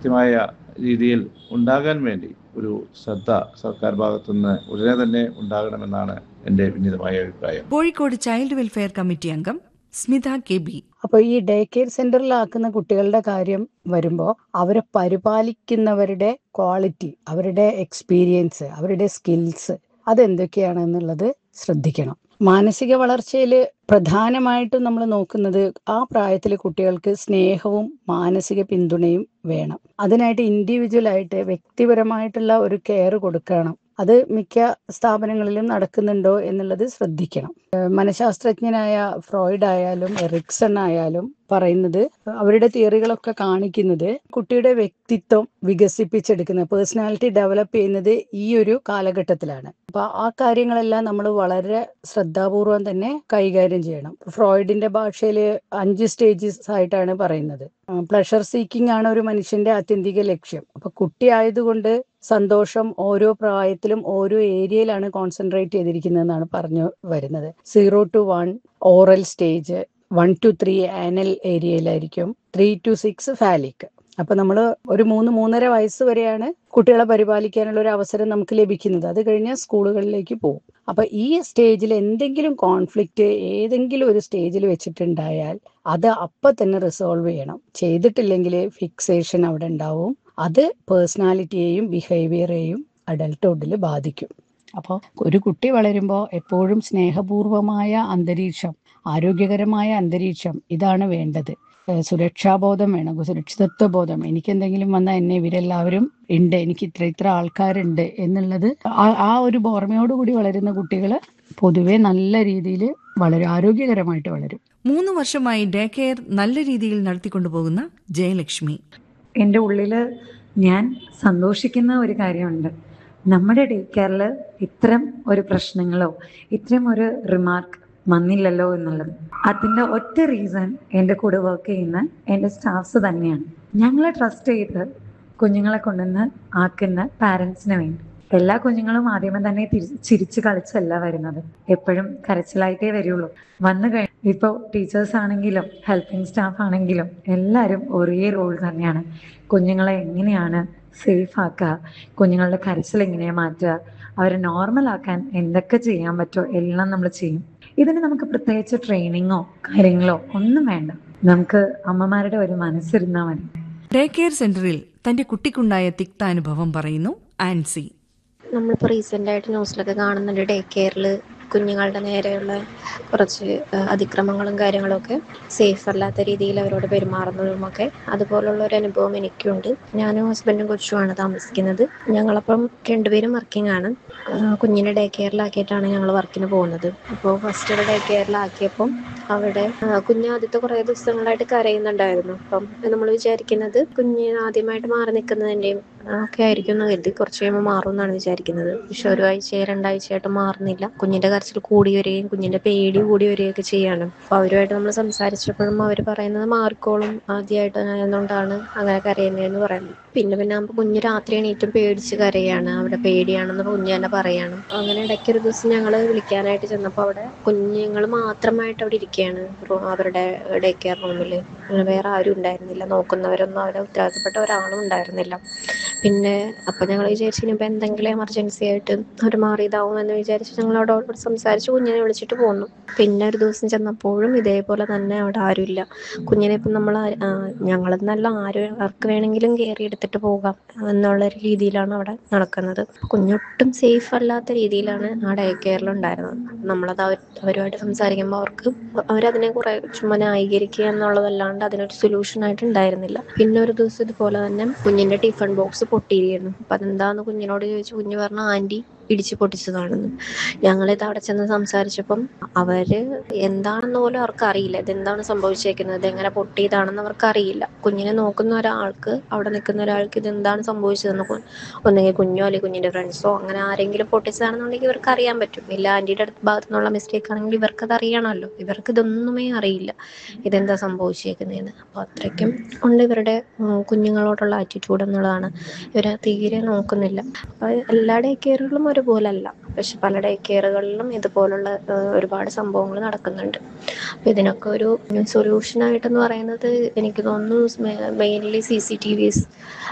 കൃത്യമായ രീതിയിൽ ഉണ്ടാകാൻ വേണ്ടി ഒരു ശ്രദ്ധ സർക്കാർ ഭാഗത്തുനിന്ന് ഉടനെ തന്നെ ഉണ്ടാകണമെന്നാണ് എൻ്റെ വിനീതമായ അഭിപ്രായം കോഴിക്കോട് ചൈൽഡ് വെൽഫെയർ കമ്മിറ്റി അംഗം സ്മിത കെ ബി അപ്പൊ ഈ ഡേ കെയർ സെന്ററിലാക്കുന്ന കുട്ടികളുടെ കാര്യം വരുമ്പോൾ അവരെ പരിപാലിക്കുന്നവരുടെ ക്വാളിറ്റി അവരുടെ എക്സ്പീരിയൻസ് അവരുടെ സ്കിൽസ് അതെന്തൊക്കെയാണെന്നുള്ളത് ശ്രദ്ധിക്കണം മാനസിക വളർച്ചയിൽ പ്രധാനമായിട്ടും നമ്മൾ നോക്കുന്നത് ആ പ്രായത്തിലെ കുട്ടികൾക്ക് സ്നേഹവും മാനസിക പിന്തുണയും വേണം അതിനായിട്ട് ഇൻഡിവിജ്വൽ ആയിട്ട് വ്യക്തിപരമായിട്ടുള്ള ഒരു കെയർ കൊടുക്കണം അത് മിക്ക സ്ഥാപനങ്ങളിലും നടക്കുന്നുണ്ടോ എന്നുള്ളത് ശ്രദ്ധിക്കണം ഏഹ് മനഃശാസ്ത്രജ്ഞനായ ഫ്രോയിഡ് ആയാലും എറിക്സൺ ആയാലും പറയുന്നത് അവരുടെ തിയറികളൊക്കെ കാണിക്കുന്നത് കുട്ടിയുടെ വ്യക്തിത്വം വികസിപ്പിച്ചെടുക്കുന്നത് പേഴ്സണാലിറ്റി ഡെവലപ്പ് ചെയ്യുന്നത് ഈ ഒരു കാലഘട്ടത്തിലാണ് അപ്പൊ ആ കാര്യങ്ങളെല്ലാം നമ്മൾ വളരെ ശ്രദ്ധാപൂർവം തന്നെ കൈകാര്യം ചെയ്യണം ഫ്രോയിഡിന്റെ ഭാഷയിൽ അഞ്ച് സ്റ്റേജസ് ആയിട്ടാണ് പറയുന്നത് പ്ലഷർ സീക്കിംഗ് ആണ് ഒരു മനുഷ്യന്റെ ആത്യന്തിക ലക്ഷ്യം അപ്പൊ കുട്ടി ആയതുകൊണ്ട് സന്തോഷം ഓരോ പ്രായത്തിലും ഓരോ ഏരിയയിലാണ് കോൺസെൻട്രേറ്റ് ചെയ്തിരിക്കുന്നതെന്നാണ് പറഞ്ഞു വരുന്നത് zero to one oral stage one to three anal ഏരിയയിലായിരിക്കും ത്രീ ടു സിക്സ് ഫാലിക് അപ്പൊ നമ്മൾ ഒരു മൂന്ന് മൂന്നര വയസ്സ് വരെയാണ് കുട്ടികളെ പരിപാലിക്കാനുള്ള ഒരു അവസരം നമുക്ക് ലഭിക്കുന്നത് അത് കഴിഞ്ഞാൽ സ്കൂളുകളിലേക്ക് പോകും അപ്പൊ ഈ സ്റ്റേജിൽ എന്തെങ്കിലും കോൺഫ്ലിക്റ്റ് ഏതെങ്കിലും ഒരു സ്റ്റേജിൽ വെച്ചിട്ടുണ്ടായാൽ അത് അപ്പൊ തന്നെ റിസോൾവ് ചെയ്യണം ചെയ്തിട്ടില്ലെങ്കിൽ ഫിക്സേഷൻ അവിടെ ഉണ്ടാവും അത് പേഴ്സണാലിറ്റിയെയും ബിഹേവിയറെയും അഡൽട്ട്ഹുഡിൽ ബാധിക്കും അപ്പോൾ ഒരു കുട്ടി വളരുമ്പോൾ എപ്പോഴും സ്നേഹപൂർവമായ അന്തരീക്ഷം ആരോഗ്യകരമായ അന്തരീക്ഷം ഇതാണ് വേണ്ടത് ഏഹ് സുരക്ഷാബോധം വേണം സുരക്ഷിതത്വ ബോധം എനിക്ക് എന്തെങ്കിലും വന്നാൽ എന്നെ ഇവരെല്ലാവരും ഉണ്ട് എനിക്ക് ഇത്ര ഇത്ര ആൾക്കാരുണ്ട് എന്നുള്ളത് ആ- ആ ഒരു ഓർമ്മയോടുകൂടി വളരുന്ന കുട്ടികൾ പൊതുവെ നല്ല രീതിയിൽ വളരെ ആരോഗ്യകരമായിട്ട് വളരും മൂന്ന് വർഷമായി ഡേ കെയർ നല്ല രീതിയിൽ നടത്തിക്കൊണ്ടുപോകുന്ന ജയലക്ഷ്മി എൻ്റെ ഉള്ളിൽ ഞാൻ സന്തോഷിക്കുന്ന ഒരു കാര്യമുണ്ട് നമ്മുടെ ഡേ കെയറിൽ ഇത്തരം ഒരു പ്രശ്നങ്ങളോ ഇത്തരം ഒരു റിമാർക്ക് വന്നില്ലല്ലോ എന്നുള്ളത് അതിൻ്റെ ഒറ്റ റീസൺ എൻ്റെ കൂടെ വർക്ക് ചെയ്യുന്ന എൻ്റെ സ്റ്റാഫ്സ് തന്നെയാണ് ഞങ്ങളെ ട്രസ്റ്റ് ചെയ്ത് കുഞ്ഞുങ്ങളെ കൊണ്ടുവന്ന് ആക്കുന്ന പാരൻസിന് വേണ്ടി എല്ലാ കുഞ്ഞുങ്ങളും ആദ്യമേ തന്നെ തിരി- ചിരിച്ച് കളിച്ചല്ല വരുന്നത് എപ്പോഴും കരച്ചിലായിട്ടേ വരുള്ളൂ വന്നു കഴിഞ്ഞ ഇപ്പോൾ ടീച്ചേഴ്സ് ആണെങ്കിലും ഹെൽപ്പിംഗ് സ്റ്റാഫ് ആണെങ്കിലും എല്ലാവരും ഒരേ റോൾ തന്നെയാണ് കുഞ്ഞുങ്ങളെ എങ്ങനെയാണ് സേഫ് ആക്കുക കുഞ്ഞുങ്ങളുടെ കരച്ചിൽ എങ്ങനെയാണ് മാറ്റുക അവരെ നോർമൽ ആക്കാൻ എന്തൊക്കെ ചെയ്യാൻ പറ്റുമോ എല്ലാം നമ്മൾ ചെയ്യും ഇതിന് നമുക്ക് പ്രത്യേകിച്ച് ട്രെയിനിങ്ങോ കാര്യങ്ങളോ ഒന്നും വേണ്ട നമുക്ക് അമ്മമാരുടെ ഒരു മനസ്സിരുന്നാൽ മതി ഡേ കെയർ സെന്ററിൽ തന്റെ കുട്ടിക്കുണ്ടായ തിക്താനുഭവം പറയുന്നു ആൻസി നമ്മളിപ്പോൾ റീസെൻ്റ് ആയിട്ട് ന്യൂസിലൊക്കെ കാണുന്നുണ്ട് ഡേ കെയറിൽ കുഞ്ഞുങ്ങളുടെ നേരെയുള്ള കുറച്ച് ആ, അതിക്രമങ്ങളും കാര്യങ്ങളൊക്കെ സേഫ് അല്ലാത്ത രീതിയിൽ അവരോട് പെരുമാറുന്നതുമൊക്കെ അതുപോലുള്ള ഒരു അനുഭവം എനിക്കുണ്ട് ഞാനും ഹസ്ബൻഡും കൊച്ചുമാണ് താമസിക്കുന്നത് ഞങ്ങളപ്പം രണ്ടുപേരും വർക്കിംഗ് ആണ് ആ, കുഞ്ഞിനെ ഡേ കെയറിലാക്കിയിട്ടാണ് ഞങ്ങൾ വർക്കിന് പോകുന്നത് അപ്പോൾ ഫസ്റ്റ് ഡേ കെയറിലാക്കിയപ്പം അവിടെ ആ, കുഞ്ഞ് ആദ്യത്തെ കുറേ ദിവസങ്ങളായിട്ട് കരയുന്നുണ്ടായിരുന്നു അപ്പം നമ്മൾ വിചാരിക്കുന്നത് കുഞ്ഞ് ആദ്യമായിട്ട് മാറി നിൽക്കുന്നതിൻ്റെയും ഒക്കെ ആയിരിക്കും എന്ന് കരുതി കുറച്ച് കഴിയുമ്പോൾ മാറും എന്നാണ് വിചാരിക്കുന്നത് പക്ഷെ ഒരാഴ്ച രണ്ടാഴ്ചയായിട്ട് മാറുന്നില്ല കുഞ്ഞിന്റെ കരച്ചിൽ കൂടി വരികയും കുഞ്ഞിന്റെ പേടി കൂടി വരികയൊക്കെ ചെയ്യാണ് അപ്പൊ അവരുമായിട്ട് നമ്മൾ സംസാരിച്ചപ്പോഴും അവർ പറയുന്നത് മാറിക്കോളും ആദ്യമായിട്ട് ആയതുകൊണ്ടാണ് അങ്ങനെ കരയുന്നതെന്ന് പറയുന്നത് പിന്നെ പിന്നെ ആകുമ്പോൾ കുഞ്ഞ് രാത്രി എണീറ്റും പേടിച്ച് കരയാണ് അവിടെ പേടിയാണെന്ന് കുഞ്ഞ് തന്നെ പറയാണ് അങ്ങനെ ഇടയ്ക്ക് ഒരു ദിവസം ഞങ്ങൾ വിളിക്കാനായിട്ട് ചെന്നപ്പോൾ അവിടെ കുഞ്ഞുങ്ങൾ മാത്രമായിട്ട് അവിടെ ഇരിക്കുകയാണ് റൂ- അവരുടെ ഡേ കെയർ റൂമിൽ വേറെ ആരും ഉണ്ടായിരുന്നില്ല നോക്കുന്നവരൊന്നും അവരെ ഉത്തരവാദിത്തപ്പെട്ട ഒരാളും ഉണ്ടായിരുന്നില്ല പിന്നെ അപ്പം ഞങ്ങൾ വിചാരിച്ചു ഇനിയിപ്പോൾ എന്തെങ്കിലും എമർജൻസി ആയിട്ട് അവർ മാറിയതാവും എന്ന് വിചാരിച്ച് ഞങ്ങൾ അവിടെ അവരോട് സംസാരിച്ച് കുഞ്ഞിനെ വിളിച്ചിട്ട് പോന്നു പിന്നെ ഒരു ദിവസം ചെന്നപ്പോഴും ഇതേപോലെ തന്നെ അവിടെ ആരുമില്ല കുഞ്ഞിനെ ഇപ്പം നമ്മൾ ഞങ്ങളെന്നല്ല ആരും ആർക്ക് വേണമെങ്കിലും കയറി എടുത്തിട്ട് പോകാം എന്നുള്ള ഒരു രീതിയിലാണ് അവിടെ നടക്കുന്നത് കുഞ്ഞൊട്ടും സേഫ് അല്ലാത്ത രീതിയിലാണ് ആ ഡേ കെയറിൽ ഉണ്ടായിരുന്നത് നമ്മളത് അവർ അവരുമായിട്ട് സംസാരിക്കുമ്പോൾ അവർക്ക് അവരതിനെ കുറെ ചുമ്മാ ന്യായീകരിക്കുക എന്നുള്ളതല്ലാണ്ട് അതിനൊരു സൊല്യൂഷൻ ആയിട്ട് ഉണ്ടായിരുന്നില്ല പിന്നെ ഒരു ദിവസം ഇതുപോലെ തന്നെ കുഞ്ഞിന്റെ ടിഫൺ ബോക്സ് പൊട്ടിയിരിക്കുന്നു അപ്പൊ അതെന്താന്ന് കുഞ്ഞിനോട് ചോദിച്ചു കുഞ്ഞ് പറഞ്ഞു ആന്റി ഇടിച്ച് പൊട്ടിച്ചതാണെന്ന് ഞങ്ങളിത് അവിടെ ചെന്ന് സംസാരിച്ചപ്പം അവര് എന്താണെന്ന് പോലും അവർക്ക് അറിയില്ല ഇതെന്താണ് സംഭവിച്ചേക്കുന്നത് ഇത് എങ്ങനെ പൊട്ടിയതാണെന്ന് അവർക്ക് അറിയില്ല കുഞ്ഞിനെ നോക്കുന്ന ഒരാൾക്ക് അവിടെ നിൽക്കുന്ന ഒരാൾക്ക് ഇത് എന്താണ് സംഭവിച്ചതെന്ന് കു- ഒന്നുകിൽ കുഞ്ഞോ അല്ലെങ്കിൽ കുഞ്ഞിന്റെ ഫ്രണ്ട്സോ അങ്ങനെ ആരെങ്കിലും പൊട്ടിച്ചതാണെന്നുണ്ടെങ്കിൽ ഇവർക്ക് അറിയാൻ പറ്റും ഇല്ല ആന്റിയുടെ അടുത്ത് ഭാഗത്തു നിന്നുള്ള മിസ്റ്റേക്ക് ആണെങ്കിൽ ഇവർക്ക് അത് അറിയണമല്ലോ ഇവർക്ക് ഇതൊന്നുമേ അറിയില്ല ഇതെന്താ സംഭവിച്ചേക്കുന്നതെന്ന് അപ്പൊ അത്രയ്ക്കും ഉണ്ട് ഇവരുടെ ഉം, കുഞ്ഞുങ്ങളോടുള്ള ആറ്റിറ്റ്യൂഡ് എന്നുള്ളതാണ് ഇവരെ തീരെ നോക്കുന്നില്ല അപ്പൊ എല്ലാ ഡേ കെയറുകളും ഒരുപോലല്ല പക്ഷെ പല ഡേ കെയറുകളിലും ഇതുപോലുള്ള ആ, ഒരുപാട് സംഭവങ്ങൾ നടക്കുന്നുണ്ട് അപ്പൊ ഇതിനൊക്കെ ഒരു സൊല്യൂഷൻ ആയിട്ടെന്ന് പറയുന്നത് എനിക്ക് തോന്നുന്നു മെയിൻലി സി സി ടി വിസ്